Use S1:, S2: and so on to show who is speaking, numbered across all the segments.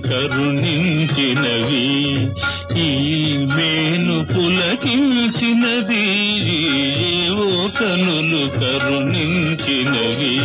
S1: కరుణించినవి ఈ మేను పులకించినది ఏవో కనులు కరుణించినవి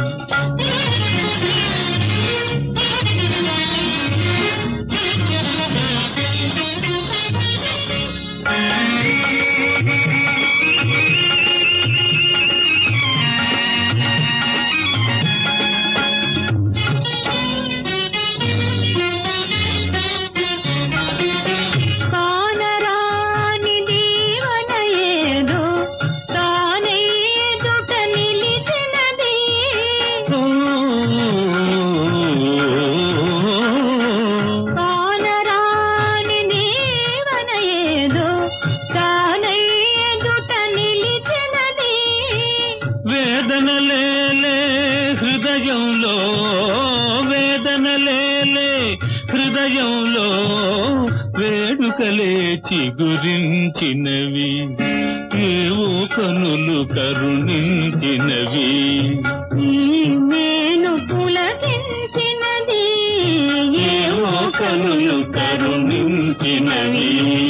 S2: కానరాని దీవన ఏదో తానే ఎదుట నిలిచినది కానరాని దీవన ఏదో తానే ఎదుట నిలిచినది
S1: వేదన లేలే హృదయంలో వేదన లేలే హృదయంలో వేడుకలే చిగురించినవి ఏవో కనులు కరుణించినవి
S2: ఈ మేను పులకించినది
S1: ఏవో కనులు కరుణించినవి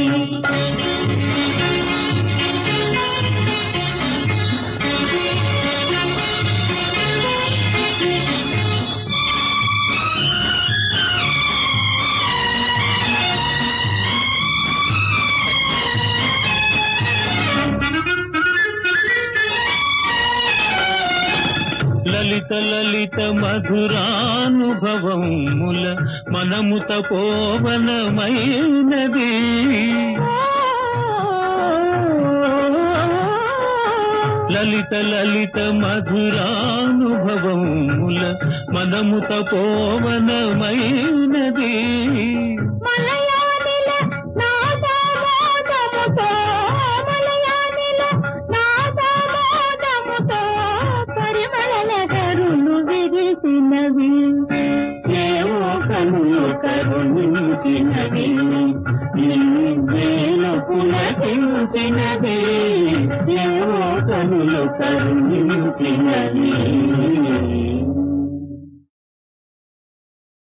S1: లలిత లలిత మధురానుభవముల మనముత పోవనమైనది లలిత లలిత మధురానుభవముల మనముత పోవనమైనది
S2: మలయాళిల నాదమోదముతో మలయాళిల నాదమోదముతో పరిమళల కరులు విరిసినవి
S1: ఏవో కనులు కరుణించినది నిన్నేను పులకించినది ఏవో కనులు కరుణించినది